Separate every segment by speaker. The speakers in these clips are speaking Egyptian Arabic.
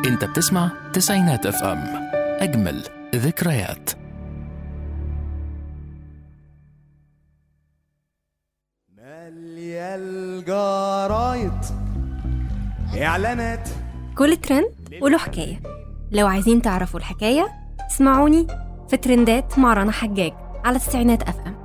Speaker 1: انت بتسمع تسعينات اف ام اجمل ذكريات
Speaker 2: مالية الجرايد اعلانات
Speaker 3: كل ترند وله حكاية لو عايزين تعرفوا الحكاية اسمعوني في ترندات مع رنا حجاج على تسعينات اف ام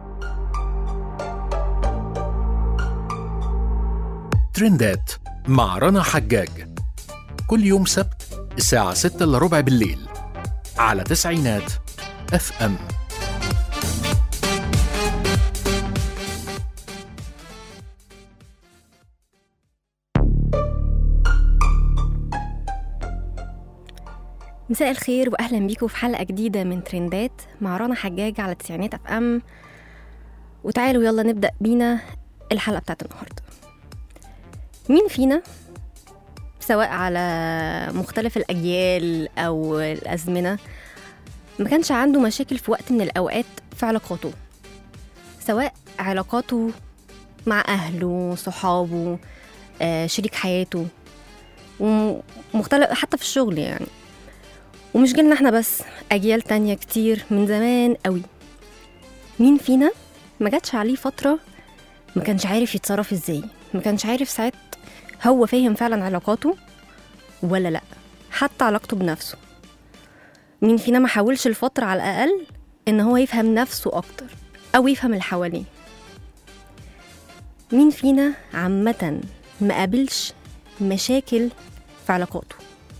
Speaker 1: ترندات مع رنا حجاج كل يوم سبت الساعة 6 إلا ربع بالليل على تسعينات اف ام
Speaker 3: مساء الخير واهلا بيكم في حلقة جديدة من ترندات مع رنا حجاج على تسعينات اف ام وتعالوا يلا نبدأ بينا الحلقة بتاعت النهاردة مين فينا سواء على مختلف الأجيال أو الأزمنة ما كانش عنده مشاكل في وقت من الأوقات في علاقاته سواء علاقاته مع أهله صحابه آه، شريك حياته ومختلف حتى في الشغل يعني ومش جيلنا احنا بس أجيال تانية كتير من زمان قوي مين فينا ما جاتش عليه فترة ما كانش عارف يتصرف ازاي ما كانش عارف ساعات هو فاهم فعلا علاقاته ولا لا حتى علاقته بنفسه مين فينا ما حاولش الفترة على الأقل إن هو يفهم نفسه أكتر أو يفهم اللي حواليه مين فينا عامة ما قابلش مشاكل في علاقاته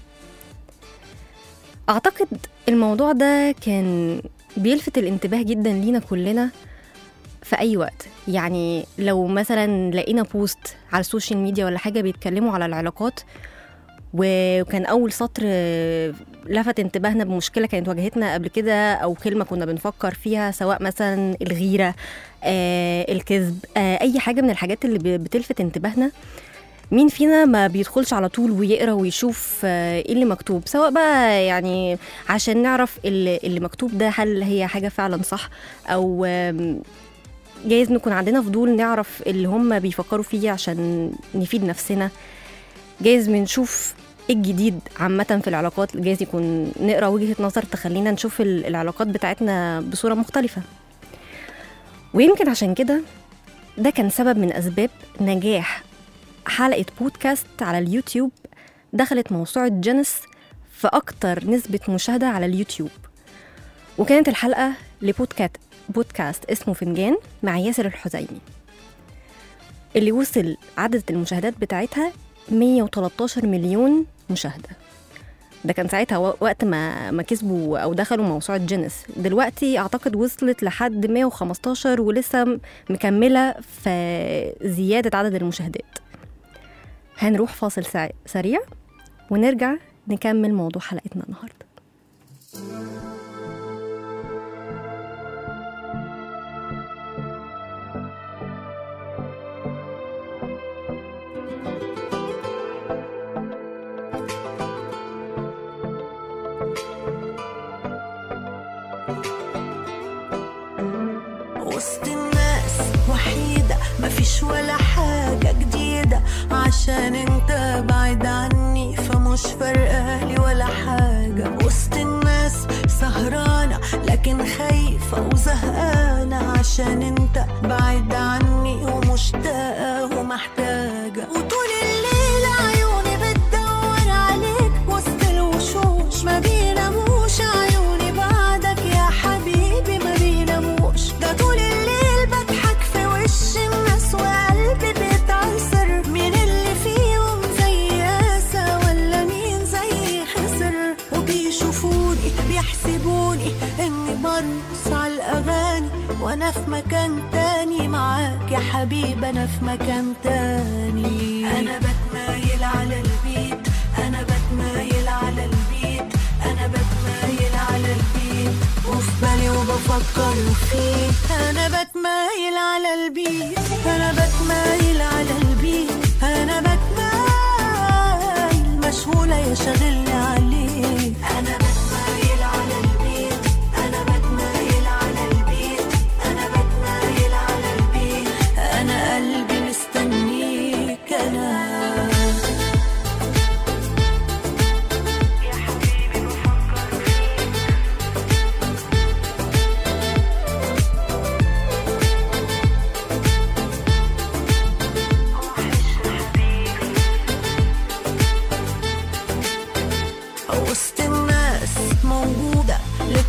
Speaker 3: أعتقد الموضوع ده كان بيلفت الانتباه جدا لينا كلنا في أي وقت يعني لو مثلا لقينا بوست على السوشيال ميديا ولا حاجة بيتكلموا على العلاقات وكان أول سطر آه، لفت انتباهنا بمشكلة كانت واجهتنا قبل كده أو كلمة كنا بنفكر فيها سواء مثلا الغيرة آه، الكذب آه، أي حاجة من الحاجات اللي ب- بتلفت انتباهنا مين فينا ما بيدخلش على طول ويقرا ويشوف آه، ايه اللي مكتوب سواء بقى يعني عشان نعرف اللي, اللي مكتوب ده هل هي حاجة فعلا صح أو آم، جايز نكون عندنا فضول نعرف اللي هم بيفكروا فيه عشان نفيد نفسنا جايز بنشوف ايه الجديد عامة في العلاقات جايز يكون نقرا وجهة نظر تخلينا نشوف ال- العلاقات بتاعتنا بصورة مختلفة ويمكن عشان كده ده كان سبب من أسباب نجاح حلقة بودكاست على اليوتيوب دخلت موسوعة جينيس في أكتر نسبة مشاهدة على اليوتيوب وكانت الحلقة لبودكاست بودكاست اسمه فنجان مع ياسر الحزيمي اللي وصل عدد المشاهدات بتاعتها 113 مليون مشاهدة ده كان ساعتها و- وقت ما ما كسبوا او دخلوا موسوعة جينيس دلوقتي اعتقد وصلت لحد 115 ولسه م- مكملة في زيادة عدد المشاهدات هنروح فاصل سع- سريع ونرجع نكمل موضوع حلقتنا النهارده
Speaker 4: وسط الناس وحيدة مفيش ولا حاجة جديدة عشان انت بعيد عني فمش فارقالي ولا حاجة وسط الناس سهرانة لكن خايفة وزهقانة عشان انت بعيد عني ومشتاقة ومحتاجة وطول الليل عيوني بتدور عليك وسط الوشوش ما بيناموش عيوني بعدك يا حبيبي ما بيناموش ده طول الليل بضحك في وش الناس وقلبي بيتعصر مين اللي فيهم زي قاسى ولا مين زي خسر وبيشوفوني بيحسبوني اني برقص على الاغاني وانا في مكان تاني معاك يا حبيبي انا في مكان تاني انا بتمايل على البيت انا بتمايل على البيت انا بتمايل على البيت وفي بالي وبفكر فيك انا بتمايل على البيت انا بتمايل على البيت انا بتمايل مشغولة يا شاغلني عليك انا بتمايل على البيت انا بتمايل على البيت انا بتمايل على البيت انا قلبي مستنيك انا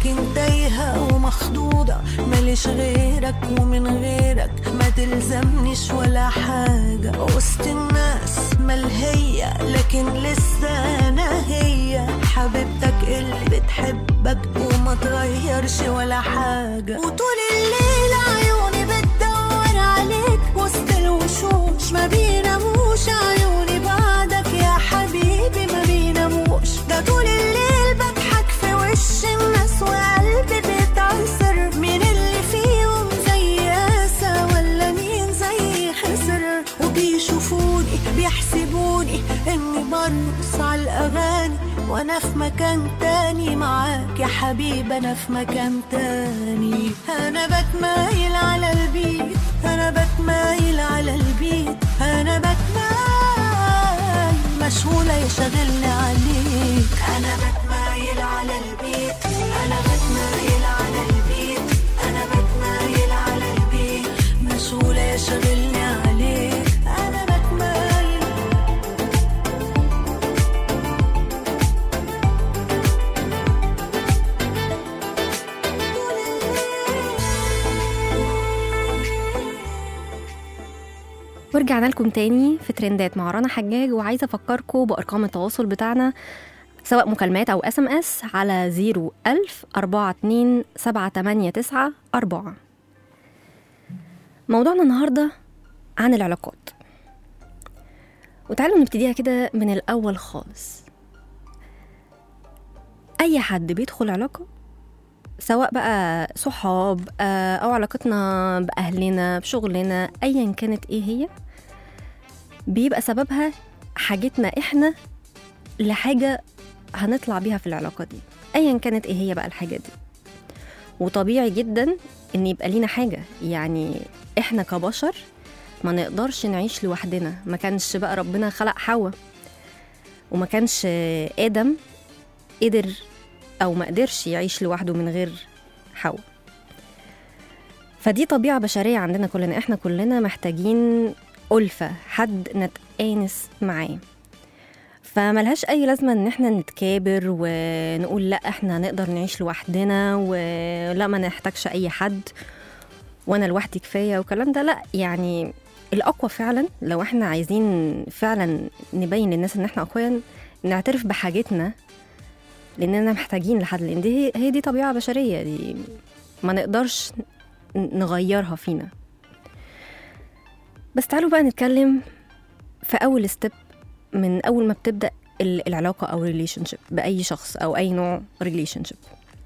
Speaker 4: لكن تايهة ومخضوضة ماليش غيرك ومن غيرك ما تلزمنيش ولا حاجة وسط الناس ملهية لكن لسه أنا هي حبيبتك اللي بتحبك وما تغيرش ولا حاجة وطول الليل عيوني بتدور عليك وسط الوشوش ما بيناموش عيوني بعدك يا حبيبي ما بيناموش ده طول الليل بضحك في وش الناس وقلبي بيتعصر مين اللي فيهم زي آسى ولا مين زي خسر وبيشوفوني بيحسبوني اني برقص على الاغاني وانا في مكان تاني معاك يا حبيبي انا في مكان تاني انا بتمايل على البيت انا بتمايل على البيت انا بتمايل مشغولة يشغلني عليك انا بتمايل على البيت انا بتمايل على البيت انا بتمايل على البيت مشغولة يشغلني عليك انا بتمايل
Speaker 3: ورجعنا لكم تاني في ترندات مع رنا حجاج وعايزه افكركم بارقام التواصل بتاعنا سواء مكالمات او اس ام اس على 01000 42 789 4 موضوعنا النهارده عن العلاقات وتعالوا نبتديها كده من الاول خالص اي حد بيدخل علاقه سواء بقى صحاب آه، او علاقتنا باهلنا بشغلنا ايا كانت ايه هي بيبقى سببها حاجتنا احنا لحاجه هنطلع بيها في العلاقه دي ايا كانت ايه هي بقى الحاجه دي وطبيعي جدا ان يبقى لينا حاجه يعني احنا كبشر ما نقدرش نعيش لوحدنا ما كانش بقى ربنا خلق حواء وما كانش ادم قدر او ما قدرش يعيش لوحده من غير حواء فدي طبيعة بشرية عندنا كلنا احنا كلنا محتاجين ألفة حد نتآنس معاه فملهاش أي لازمة إن احنا نتكابر ونقول لأ احنا نقدر نعيش لوحدنا ولا ما نحتاجش أي حد وأنا لوحدي كفاية والكلام ده لأ يعني الأقوى فعلا لو احنا عايزين فعلا نبين للناس إن احنا أقوياء نعترف بحاجتنا لاننا محتاجين لحد لان دي هي دي طبيعه بشريه دي ما نقدرش نغيرها فينا بس تعالوا بقى نتكلم في اول ستيب من اول ما بتبدا ال- العلاقه او ريليشن شيب باي شخص او اي نوع ريليشن شيب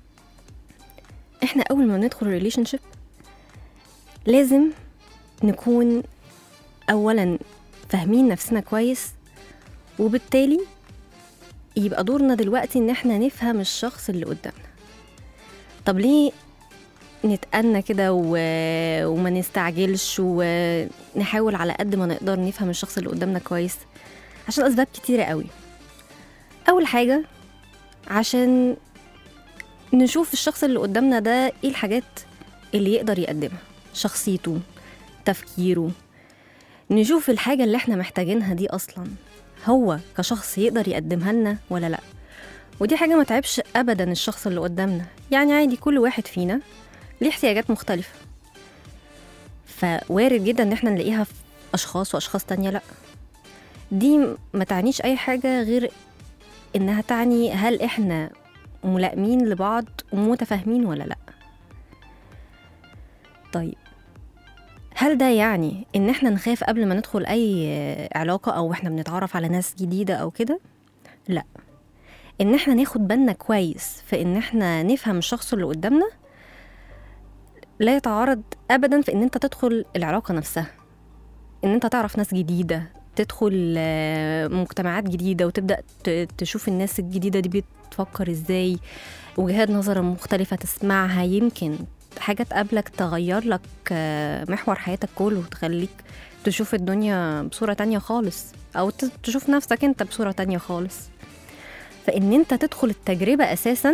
Speaker 3: احنا اول ما ندخل ريليشن شيب لازم نكون اولا فاهمين نفسنا كويس وبالتالي يبقى دورنا دلوقتي ان احنا نفهم الشخص اللي قدامنا طب ليه نتأنى كده و... وما نستعجلش ونحاول على قد ما نقدر نفهم الشخص اللي قدامنا كويس عشان أسباب كتيرة قوي أول حاجة عشان نشوف الشخص اللي قدامنا ده ايه الحاجات اللي يقدر يقدمها شخصيته تفكيره نشوف الحاجة اللي احنا محتاجينها دي أصلا هو كشخص يقدر يقدمها لنا ولا لا ودي حاجة ما تعبش أبدا الشخص اللي قدامنا يعني عادي كل واحد فينا ليه احتياجات مختلفة فوارد جدا ان احنا نلاقيها في أشخاص وأشخاص تانية لأ دي ما تعنيش أي حاجة غير إنها تعني هل إحنا ملائمين لبعض ومتفاهمين ولا لأ طيب هل ده يعني ان احنا نخاف قبل ما ندخل اي علاقة او احنا بنتعرف على ناس جديدة او كده لا ان احنا ناخد بالنا كويس في ان احنا نفهم الشخص اللي قدامنا لا يتعارض ابدا في ان انت تدخل العلاقة نفسها ان انت تعرف ناس جديدة تدخل آه، مجتمعات جديدة وتبدأ ت- تشوف الناس الجديدة دي بتفكر ازاي وجهات نظر مختلفة تسمعها يمكن حاجة تقابلك تغير لك آه، محور حياتك كله وتخليك تشوف الدنيا بصورة تانية خالص أو ت- تشوف نفسك أنت بصورة تانية خالص فإن أنت تدخل التجربة أساسا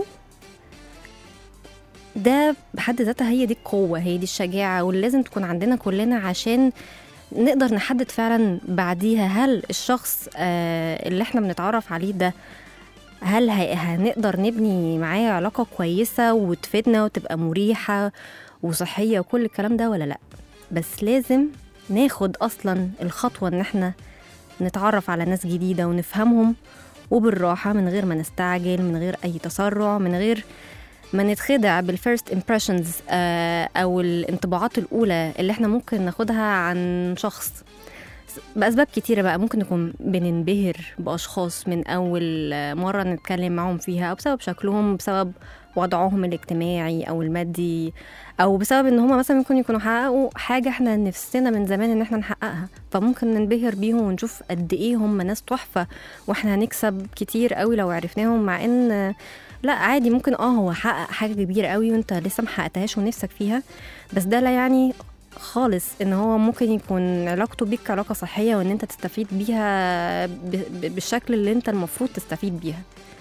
Speaker 3: ده بحد ذاتها هي دي القوة هي دي الشجاعة واللي لازم تكون عندنا كلنا عشان نقدر نحدد فعلا بعديها هل الشخص آه، اللي احنا بنتعرف عليه ده هل هي- هنقدر نبني معاه علاقة كويسة وتفيدنا وتبقى مريحة وصحية وكل الكلام ده ولا لأ بس لازم ناخد أصلا الخطوة إن احنا نتعرف على ناس جديدة ونفهمهم وبالراحة من غير ما نستعجل من غير أي تسرع من غير ما نتخدع بالفيرست امبريشنز أو الانطباعات الأولى اللي احنا ممكن ناخدها عن شخص بأسباب كتيرة بقى ممكن نكون بننبهر بأشخاص من أول مرة نتكلم معاهم فيها أو بسبب شكلهم بسبب وضعهم الاجتماعي أو المادي أو بسبب إن هما مثلا ممكن يكونوا حققوا حاجة احنا نفسنا من زمان إن احنا نحققها فممكن ننبهر بيهم ونشوف قد إيه هم ناس تحفة وإحنا هنكسب كتير قوي لو عرفناهم مع إن لا عادي ممكن اه هو حقق حاجة كبيرة قوي وانت لسه محققتهاش ونفسك فيها بس ده لا يعني خالص ان هو ممكن يكون علاقته بيك علاقه صحيه وان انت تستفيد بيها ب- ب- بالشكل اللي انت المفروض تستفيد بيها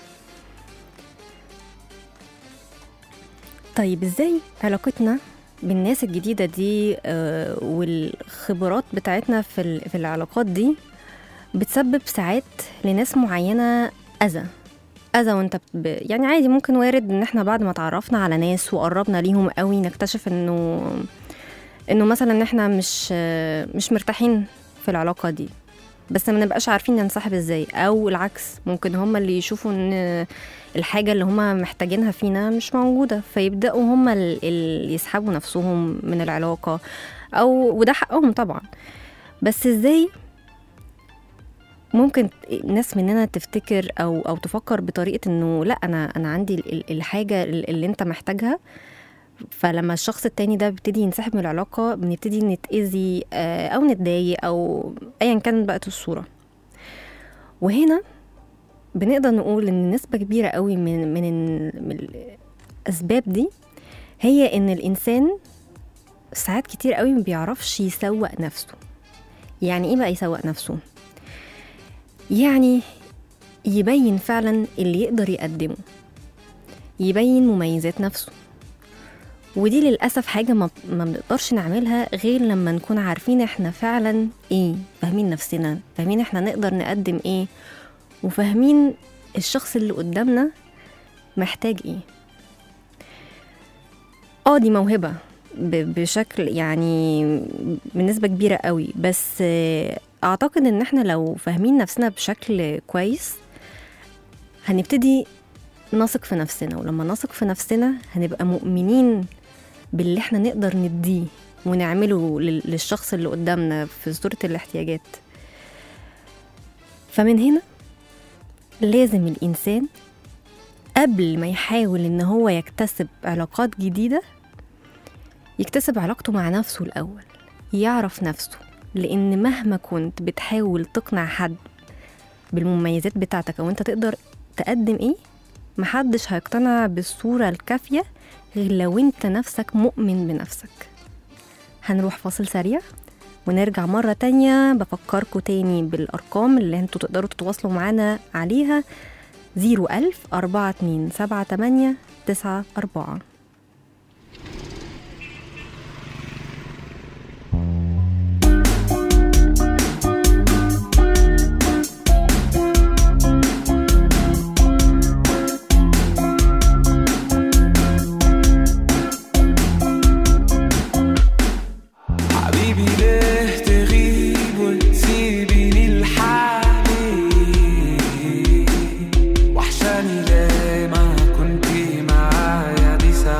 Speaker 3: طيب ازاي علاقتنا بالناس الجديده دي آه، والخبرات بتاعتنا في ال- في العلاقات دي بتسبب ساعات لناس معينه اذى اذى وانت ب... يعني عادي ممكن وارد ان احنا بعد ما تعرفنا على ناس وقربنا ليهم قوي نكتشف انه انه مثلا ان احنا مش مش مرتاحين في العلاقه دي بس ما نبقاش عارفين ننسحب ازاي او العكس ممكن هما اللي يشوفوا ان الحاجه اللي هما محتاجينها فينا مش موجوده فيبداوا هما ال- اللي يسحبوا نفسهم من العلاقه او وده حقهم طبعا بس ازاي ممكن ناس مننا تفتكر او او تفكر بطريقه انه لا انا انا عندي ال- ال- الحاجه اللي انت محتاجها فلما الشخص التاني ده بيبتدي ينسحب من العلاقة بنبتدي نتأذي آه، أو نتضايق أو أيا كانت بقت الصورة وهنا بنقدر نقول إن نسبة كبيرة قوي من من, ال- من الأسباب دي هي إن الإنسان ساعات كتير قوي ما بيعرفش يسوق نفسه يعني إيه بقى يسوق نفسه؟ يعني يبين فعلا اللي يقدر يقدمه يبين مميزات نفسه ودي للأسف حاجة ما, ما بنقدرش نعملها غير لما نكون عارفين احنا فعلا ايه فاهمين نفسنا فاهمين احنا نقدر نقدم ايه وفاهمين الشخص اللي قدامنا محتاج ايه اه دي موهبة ب- بشكل يعني بنسبة كبيرة قوي بس آه، اعتقد ان احنا لو فاهمين نفسنا بشكل كويس هنبتدي نثق في نفسنا ولما نثق في نفسنا هنبقى مؤمنين باللي احنا نقدر نديه ونعمله لل- للشخص اللي قدامنا في صورة الاحتياجات فمن هنا لازم الإنسان قبل ما يحاول إن هو يكتسب علاقات جديدة يكتسب علاقته مع نفسه الأول يعرف نفسه لأن مهما كنت بتحاول تقنع حد بالمميزات بتاعتك أو أنت تقدر تقدم إيه محدش هيقتنع بالصورة الكافية غير لو انت نفسك مؤمن بنفسك هنروح فاصل سريع ونرجع مرة تانية بفكركم تاني بالأرقام اللي انتوا تقدروا تتواصلوا معانا عليها زيرو ألف أربعة اتنين سبعة تمانية تسعة أربعة
Speaker 5: حبيبي ليه تغيب وتسيبني لحالي وحشاني ليه ما كنتي معايا دي ساعة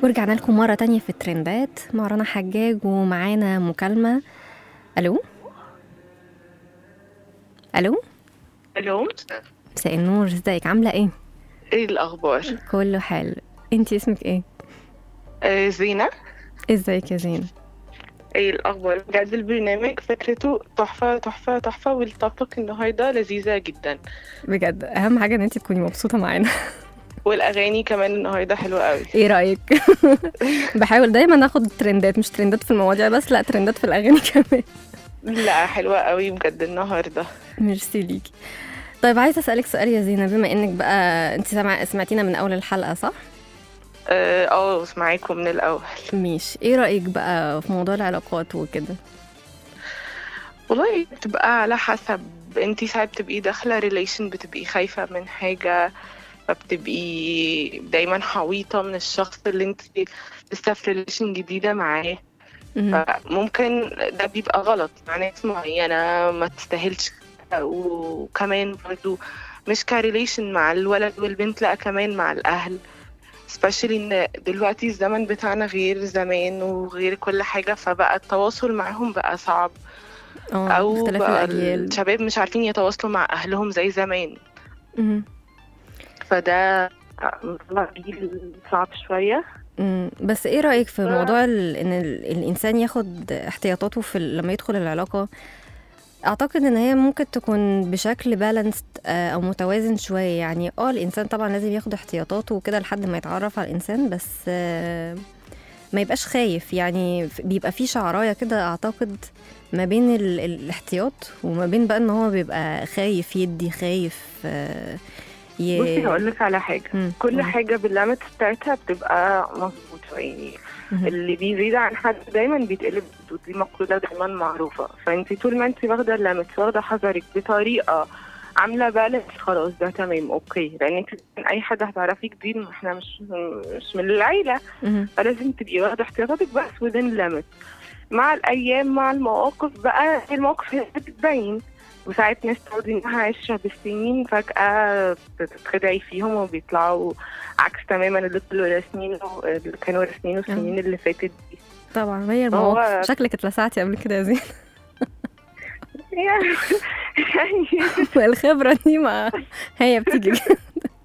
Speaker 3: ورجعنا لكم مرة تانية في الترندات مع رنا حجاج ومعانا مكالمة ألو ألو
Speaker 6: الو
Speaker 3: مساء النور ازيك عاملة ايه؟
Speaker 6: ايه الاخبار
Speaker 3: كله حلو انتي اسمك ايه؟
Speaker 6: آه زينة
Speaker 3: ازيك يا زين؟
Speaker 6: ايه الاخبار بجد البرنامج فكرته تحفة تحفة تحفة والتوبيك النهاردة لذيذة جدا
Speaker 3: بجد أهم حاجة إن انتي تكوني مبسوطة معانا
Speaker 6: والاغاني كمان النهاردة حلوة قوي
Speaker 3: ايه رأيك؟ بحاول دايما اخد ترندات مش ترندات في المواضيع بس لا ترندات في الأغاني كمان
Speaker 6: لا حلوة قوي بجد النهاردة
Speaker 3: ميرسي ليكي طيب عايزة أسألك سؤال يا زينة بما إنك بقى أنت سمع... سمعتينا من أول الحلقة صح؟
Speaker 6: اه آه، اسمعيكم من الاول
Speaker 3: ماشي إيه رأيك بقى في موضوع العلاقات وكده؟
Speaker 6: والله بتبقى على حسب انتي ساعات بتبقي داخلة ريليشن بتبقي خايفة من حاجة فبتبقي دايما حويطة من الشخص اللي انت لسه في ريليشن جديدة معاه
Speaker 3: مهم.
Speaker 6: فممكن ده بيبقى غلط مع ناس معينة ما تستاهلش كده. وكمان برضو مش كريليشن مع الولد والبنت لا كمان مع الأهل especially ان دلوقتي الزمن بتاعنا غير زمان وغير كل حاجة فبقى التواصل معاهم بقى صعب
Speaker 3: اه
Speaker 6: أو
Speaker 3: اختلاف
Speaker 6: بقى
Speaker 3: الأجيال
Speaker 6: الشباب مش عارفين يتواصلوا مع أهلهم زي زمان
Speaker 3: مهم.
Speaker 6: فده طلع جيل صعب شوية
Speaker 3: مم. بس ايه رأيك في
Speaker 6: ف-
Speaker 3: موضوع ال... ان ال... الانسان ياخد احتياطاته في ال... لما يدخل العلاقة اعتقد ان هي ممكن تكون بشكل بالانسد او متوازن شوية يعني اه الانسان طبعا لازم ياخد احتياطاته وكده لحد ما يتعرف على الانسان بس آه، ما يبقاش خايف يعني ف- بيبقى في شعراية كده اعتقد ما بين ال... الاحتياط وما بين بقى ان هو بيبقى خايف يدي خايف آه، ي...
Speaker 6: بصي هقول لك على حاجة
Speaker 3: مم.
Speaker 6: كل
Speaker 3: قولي.
Speaker 6: حاجة بالليمت بتاعتها بتبقى مظبوطة يعني
Speaker 3: مهم.
Speaker 6: اللي بيزيد عن حد دايما بيتقلب ضد دي مقولة دايما معروفة فانت طول ما انت واخدة الليمت واخدة حذرك بطريقة عاملة بالانس خلاص ده تمام اوكي لان انت اي حد هتعرفيه جديد ما احنا مش مش من العيلة
Speaker 3: مهم.
Speaker 6: فلازم تبقي واخدة احتياطاتك بس within limit مع الأيام مع المواقف بقى المواقف هي بتبين وساعات ناس تقعد إنها عشرة بالسنين فجأة بتتخدعي فيهم وبيطلعوا عكس تماما اللي كانوا راسمينه اللي كانوا راسمينه السنين اللي فاتت دي
Speaker 3: طبعا هي
Speaker 6: هو-
Speaker 3: المواقف شكلك اتلسعتي قبل كده يا زين
Speaker 6: يعني يعني
Speaker 3: الخبرة دي ما هي بتيجي كده.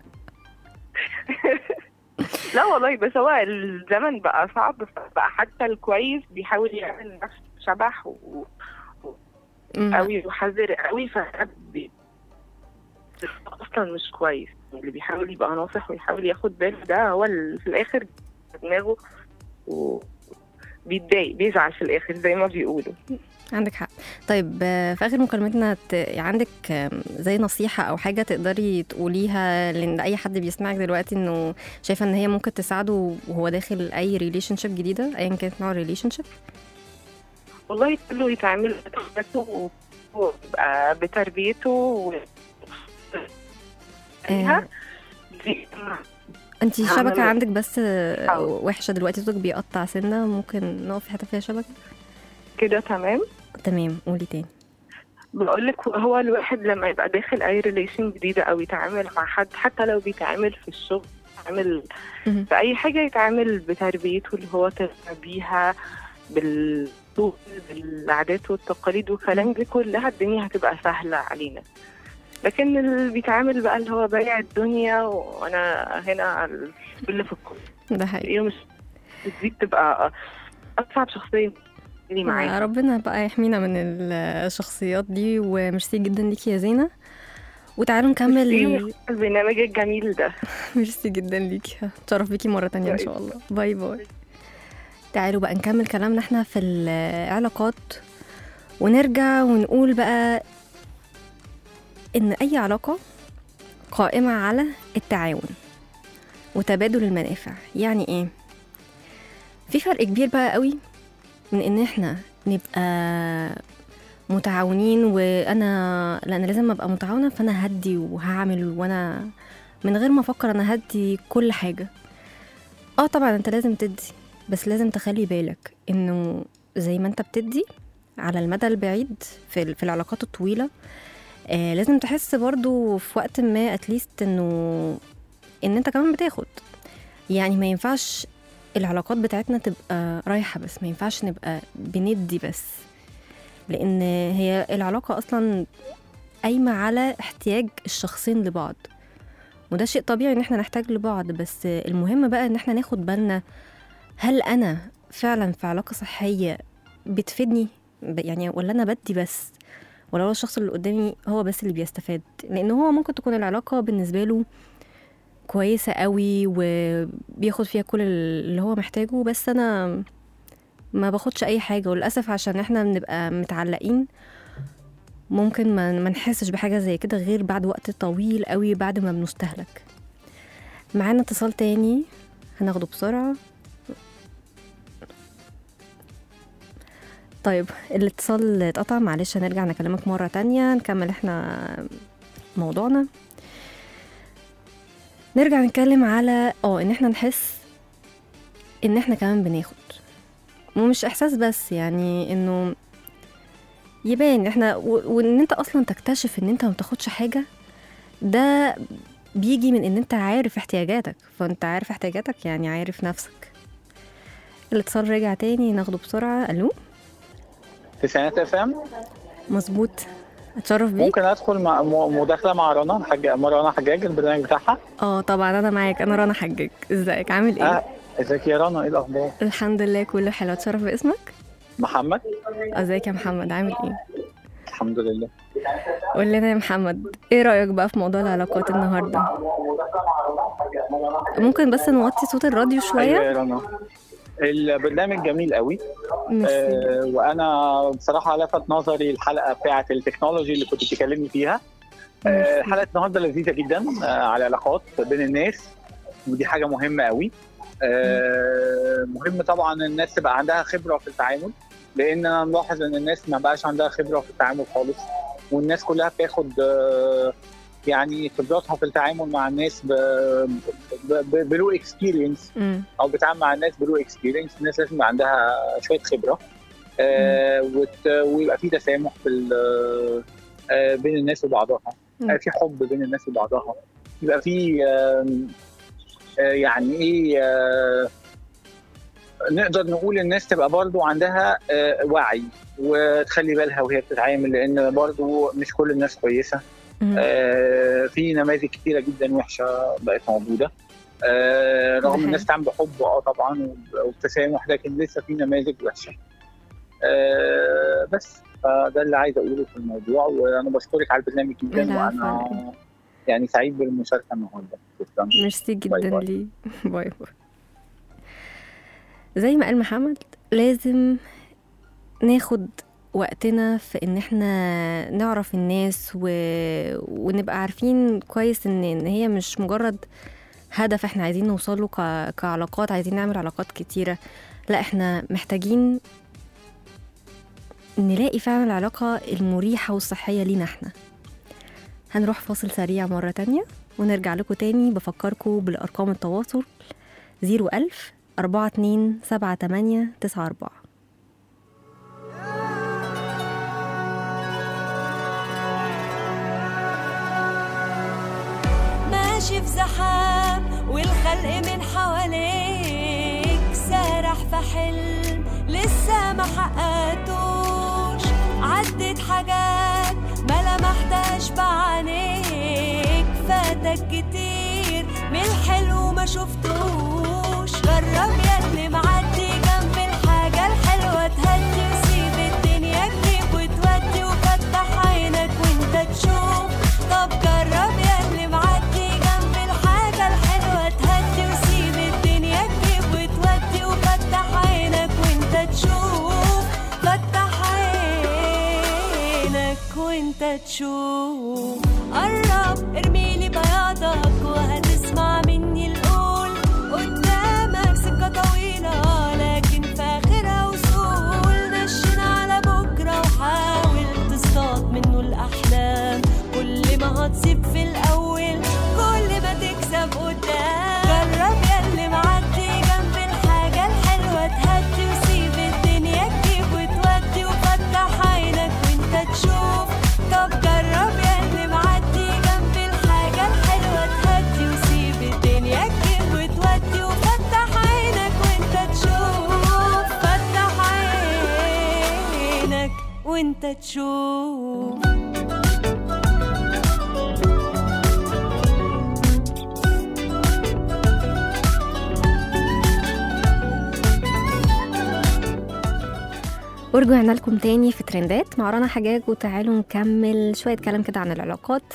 Speaker 6: لا والله بس هو الزمن بقى صعب بقى حتى الكويس بيحاول يعمل نفسه شبح و...
Speaker 3: مم.
Speaker 6: قوي وحذر قوي فده بي- اصلا مش كويس اللي بيحاول يبقى ناصح ويحاول ياخد باله ده هو اللي في الاخر دماغه و بيتضايق بيزعل في الاخر زي ما بيقولوا
Speaker 3: عندك حق طيب آه، في اخر مكالمتنا ت... عندك آم، زي نصيحة او حاجة تقدري تقوليها لان اي حد بيسمعك دلوقتي انه شايفة ان هي ممكن تساعده وهو داخل اي ريليشن شيب جديدة ايا كانت نوع الريليشن شيب
Speaker 6: والله كله يتعامل بتربيته ويبقى بتربيته و...
Speaker 3: آه.
Speaker 6: دي
Speaker 3: انت
Speaker 6: هعمل
Speaker 3: الشبكة
Speaker 6: إيه؟
Speaker 3: عندك بس آه،
Speaker 6: حاضر.
Speaker 3: وحشة دلوقتي صوتك بيقطع سنة ممكن نقف في حتة فيها شبكة
Speaker 6: كده تمام
Speaker 3: تمام قولي تاني
Speaker 6: بقول لك هو الواحد لما يبقى داخل اي ريليشن جديده او يتعامل مع حد حتى لو بيتعامل في الشغل يتعامل
Speaker 3: مهم.
Speaker 6: في اي حاجه يتعامل بتربيته اللي هو تربيها بالصوت بالعادات والتقاليد والكلام دي كلها الدنيا هتبقى سهله علينا لكن اللي بيتعامل بقى اللي هو بايع الدنيا وانا هنا اللي في الكل
Speaker 3: ده حقيقي
Speaker 6: هي مش دي بتبقى اصعب شخصيه اللي
Speaker 3: آه،
Speaker 6: معاها
Speaker 3: ربنا بقى يحمينا من الشخصيات دي وميرسي جدا ليكي يا زينة وتعالوا نكمل
Speaker 6: إيه البرنامج الجميل ده
Speaker 3: ميرسي جدا ليكي اتشرف بيكي مرة تانية ان شاء الله باي باي تعالوا بقى نكمل كلامنا احنا في العلاقات ونرجع ونقول بقى ان اي علاقة قائمة على التعاون وتبادل المنافع يعني ايه في فرق كبير بقى قوي من ان احنا نبقى متعاونين وانا لا انا لازم ابقى متعاونه فانا هدي وهعمل وانا من غير ما افكر انا هدي كل حاجه اه طبعا انت لازم تدي بس لازم تخلي بالك انه زي ما انت بتدي على المدى البعيد في ال- في العلاقات الطويله آه لازم تحس برضو في وقت ما اتليست انه ان انت كمان بتاخد يعني ما ينفعش العلاقات بتاعتنا تبقى رايحة بس ما ينفعش نبقى بندي بس لأن هي العلاقة أصلا قايمة على احتياج الشخصين لبعض وده شيء طبيعي ان احنا نحتاج لبعض بس المهم بقى ان احنا ناخد بالنا هل انا فعلا في علاقة صحية بتفيدني ب- يعني ولا انا بدي بس ولا هو الشخص اللي قدامي هو بس اللي بيستفاد لان هو ممكن تكون العلاقة بالنسبة له كويسة قوي وبياخد فيها كل اللي هو محتاجه بس انا ما باخدش اي حاجة وللأسف عشان احنا بنبقى متعلقين ممكن ما ما نحسش بحاجة زي كده غير بعد وقت طويل قوي بعد ما بنستهلك معانا اتصال تاني هناخده بسرعة طيب الاتصال اتقطع معلش هنرجع نكلمك مرة تانية نكمل احنا موضوعنا نرجع نتكلم على اه ان احنا نحس ان احنا كمان بناخد ومش احساس بس يعني انه يبان احنا و- وان انت اصلا تكتشف ان انت ما بتاخدش حاجه ده بيجي من ان انت عارف احتياجاتك فانت عارف احتياجاتك يعني عارف نفسك الاتصال رجع تاني ناخده بسرعه الو
Speaker 7: تسعينات اف ام
Speaker 3: مظبوط اتشرف بيك
Speaker 7: ممكن ادخل مع م- مداخله مع رنا الحاج رنا حجاج البرنامج بتاعها
Speaker 3: اه طبعا انا معاك انا رنا حجاج ازيك عامل ايه
Speaker 7: اه ازيك يا رنا ايه الاخبار
Speaker 3: الحمد لله كله حلو اتشرف باسمك
Speaker 7: محمد
Speaker 3: ازيك يا محمد عامل ايه
Speaker 7: الحمد لله
Speaker 3: قول لنا يا محمد ايه رايك بقى في موضوع العلاقات النهارده ممكن بس نوطي صوت الراديو
Speaker 7: ايوه
Speaker 3: شويه
Speaker 7: يا رنا البرنامج جميل قوي
Speaker 3: ميرسي.
Speaker 7: آه وانا بصراحه لفت نظري الحلقه بتاعه التكنولوجي اللي كنت بتكلمي فيها آه حلقه النهارده لذيذه جدا آه على العلاقات بين الناس ودي حاجه مهمه قوي آه مهم طبعا الناس تبقى عندها خبره في التعامل لان انا ملاحظ ان الناس ما بقاش عندها خبره في التعامل خالص والناس كلها بتاخد آه يعني خبراتها في التعامل مع الناس بلو اكسبيرينس
Speaker 3: مم.
Speaker 7: او بتعامل مع الناس بلو اكسبيرينس الناس لازم يبقى عندها شويه خبره آه وت- ويبقى في تسامح في ال- آه بين الناس وبعضها
Speaker 3: مم.
Speaker 7: آه في حب بين الناس وبعضها يبقى في آم، آه يعني ايه آه نقدر نقول الناس تبقى برضو عندها آه وعي وتخلي بالها وهي بتتعامل لان برضو مش كل الناس كويسه
Speaker 3: مم.
Speaker 7: آه، في نماذج كتيره جدا وحشه بقت موجوده آه،
Speaker 3: ده
Speaker 7: رغم
Speaker 3: حقيقي.
Speaker 7: الناس تعمل بحب اه طبعا وب- وبتسامح لكن لسه في نماذج وحشه آه، بس فده اللي عايز اقوله في الموضوع وانا بشكرك على البرنامج جدا
Speaker 3: العفو
Speaker 7: وانا
Speaker 3: عليك.
Speaker 7: يعني سعيد بالمشاركه النهارده شكرا
Speaker 3: ميرسي
Speaker 7: باي
Speaker 3: جدا
Speaker 7: باي.
Speaker 3: لي باي باي زي ما قال محمد لازم ناخد وقتنا في ان احنا نعرف الناس و... ونبقى عارفين كويس ان ان هي مش مجرد هدف احنا عايزين نوصله ك... كعلاقات عايزين نعمل علاقات كتيرة لا احنا محتاجين نلاقي فعلا العلاقة المريحة والصحية لينا احنا هنروح فاصل سريع مرة تانية ونرجع لكم تاني بفكركم بالأرقام التواصل 01000 42 78 94
Speaker 4: ماشي في زحام والخلق من حواليك سارح في حلم لسه ما حققتوش عدت حاجات ما لمحتهاش بعينيك فاتك كتير من الحلو ما شفتوش جرب يا اللي معدي جنب الحاجة الحلوة تهدي وسيب الدنيا تجيب وتودي وفتح عينك وانت تشوف طب جرب يا اللي معدي جنب الحاجة الحلوة تهدي وسيب الدنيا تجيب وتودي وفتح عينك وانت تشوف فتح عينك وانت تشوف قرب ارميلي بياضك وهتسمع مني القول قدامك سكة طويلة لكن في آخرها وصول نشن على بكرة وحاول تصطاد منه الأحلام كل ما هتصيب في الأول كل ما تكسب قدام جرب ياللي معدي جنب الحاجة الحلوة تهدي وسيب الدنيا تجيب وتودي وفتح عينك وانت تشوف طب جرب ياللي معدي وانت تشوف
Speaker 3: ورجعنا لكم تاني في ترندات مع رنا حجاج وتعالوا نكمل شوية كلام كده عن العلاقات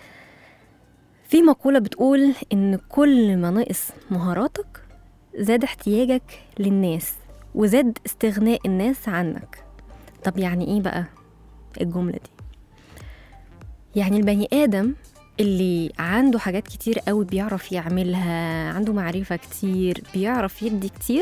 Speaker 3: في مقولة بتقول إن كل ما نقص مهاراتك زاد احتياجك للناس وزاد استغناء الناس عنك طب يعني إيه بقى الجملة دي يعني البني آدم اللي عنده حاجات كتير قوي بيعرف يعملها عنده معرفة كتير بيعرف يدي كتير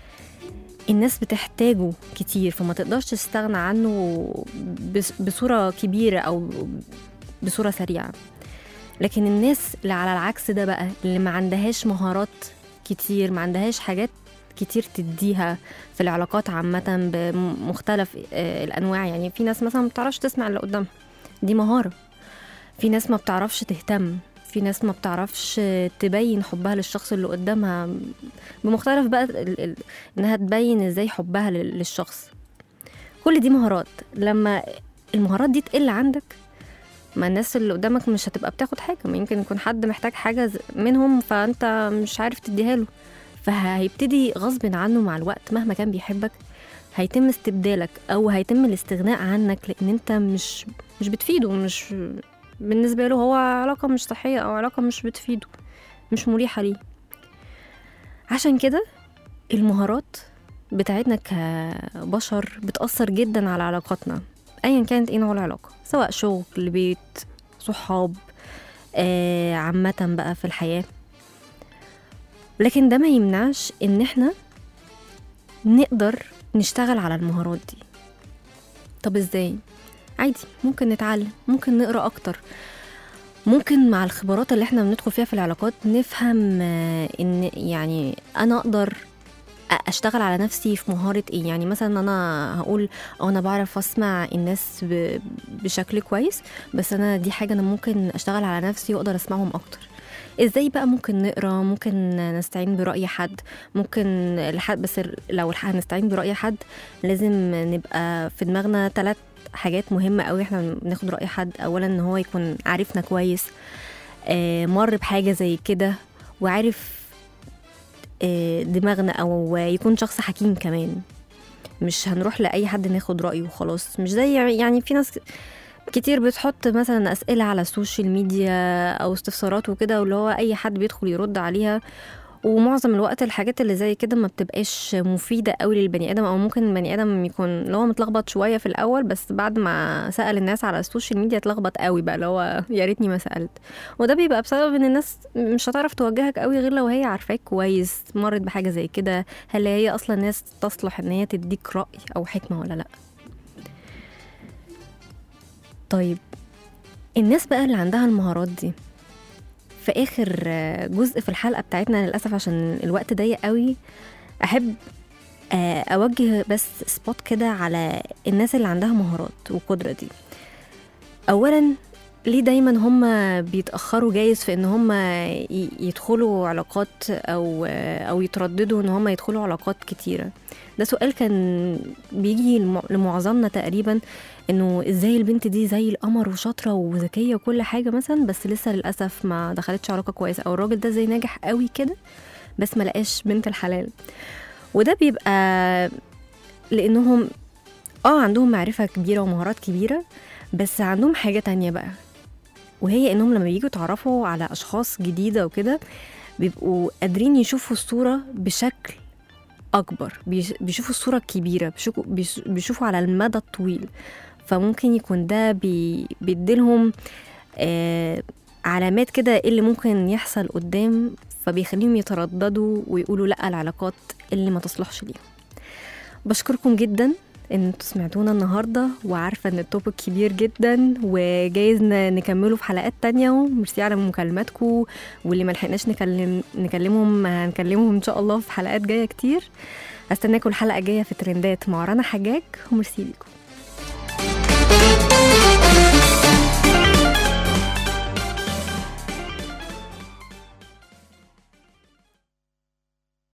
Speaker 3: الناس بتحتاجه كتير فما تقدرش تستغنى عنه بس- بصورة كبيرة أو بصورة سريعة لكن الناس اللي على العكس ده بقى اللي ما عندهاش مهارات كتير ما عندهاش حاجات كتير تديها في العلاقات عامة بمختلف آه، الأنواع يعني في ناس مثلا ما بتعرفش تسمع اللي قدامها دي مهارة في ناس ما بتعرفش تهتم في ناس ما بتعرفش تبين حبها للشخص اللي قدامها بمختلف بقى ال- ال- انها تبين ازاي حبها لل- للشخص كل دي مهارات لما المهارات دي تقل عندك ما الناس اللي قدامك مش هتبقى بتاخد حاجة ما يمكن يكون حد محتاج حاجة ز- منهم فانت مش عارف تديها له فهيبتدي غصب عنه مع الوقت مهما كان بيحبك هيتم استبدالك او هيتم الاستغناء عنك لان انت مش مش بتفيده مش بالنسبة له هو علاقة مش صحية او علاقة مش بتفيده مش مريحة ليه عشان كده المهارات بتاعتنا كبشر بتأثر جدا على علاقاتنا أيا كانت ايه نوع العلاقة سواء شغل بيت صحاب آه عامة بقى في الحياة لكن ده ما يمنعش ان احنا نقدر نشتغل على المهارات دي طب ازاي عادي ممكن نتعلم ممكن نقرا اكتر ممكن مع الخبرات اللي احنا بندخل فيها في العلاقات نفهم آه، ان يعني انا اقدر أ- اشتغل على نفسي في مهارة ايه يعني مثلا انا هقول او انا بعرف اسمع الناس ب- بشكل كويس بس انا دي حاجة انا ممكن اشتغل على نفسي واقدر اسمعهم اكتر ازاي بقى ممكن نقرا ممكن نستعين برأي حد ممكن لحد بس لو الح- هنستعين برأي حد لازم نبقى في دماغنا ثلاث حاجات مهمة قوي احنا بناخد رأي حد اولا ان هو يكون عارفنا كويس آه، مر بحاجة زي كده وعارف آه، دماغنا او يكون شخص حكيم كمان مش هنروح لأي حد ناخد رأيه وخلاص مش زي يعني في ناس كتير بتحط مثلا أسئلة على السوشيال ميديا أو استفسارات وكده واللي هو أي حد بيدخل يرد عليها ومعظم الوقت الحاجات اللي زي كده ما بتبقاش مفيدة قوي للبني آدم أو ممكن البني آدم يكون اللي هو متلخبط شوية في الأول بس بعد ما سأل الناس على السوشيال ميديا اتلخبط قوي بقى اللي هو يا ريتني ما سألت وده بيبقى بسبب إن الناس مش هتعرف توجهك قوي غير لو هي عارفاك كويس مرت بحاجة زي كده هل هي أصلا ناس تصلح إن هي تديك رأي أو حكمة ولا لأ طيب الناس بقى اللي عندها المهارات دي في اخر آه، جزء في الحلقه بتاعتنا للاسف عشان الوقت ضيق قوي احب آه، اوجه بس سبوت كده على الناس اللي عندها مهارات والقدره دي اولا ليه دايما هم بيتاخروا جايز في ان هم ي- يدخلوا علاقات او آه، او يترددوا ان هم يدخلوا علاقات كتيره ده سؤال كان بيجي لم- لمعظمنا تقريبا انه ازاي البنت دي زي القمر وشاطره وذكيه وكل حاجه مثلا بس لسه للاسف ما دخلتش علاقه كويسه او الراجل ده زي ناجح قوي كده بس ما لقاش بنت الحلال وده بيبقى لانهم اه عندهم معرفه كبيره ومهارات كبيره بس عندهم حاجه تانية بقى وهي انهم لما بييجوا يتعرفوا على اشخاص جديده وكده بيبقوا قادرين يشوفوا الصوره بشكل اكبر بيش- بيشوفوا الصوره الكبيره بيشوفوا بيش- بيشوفوا على المدى الطويل فممكن يكون ده بي بيديلهم آه علامات كده إيه اللي ممكن يحصل قدام فبيخليهم يترددوا ويقولوا لا العلاقات اللي ما تصلحش ليهم بشكركم جدا ان انتوا سمعتونا النهارده وعارفه ان التوبك كبير جدا وجايز ن- نكمله في حلقات تانية وميرسي على مكالماتكم واللي ما لحقناش نكلم نكلمهم هنكلمهم ان شاء الله في حلقات جايه كتير استناكم الحلقه الجايه في ترندات مع رنا حجاج وميرسي ليكم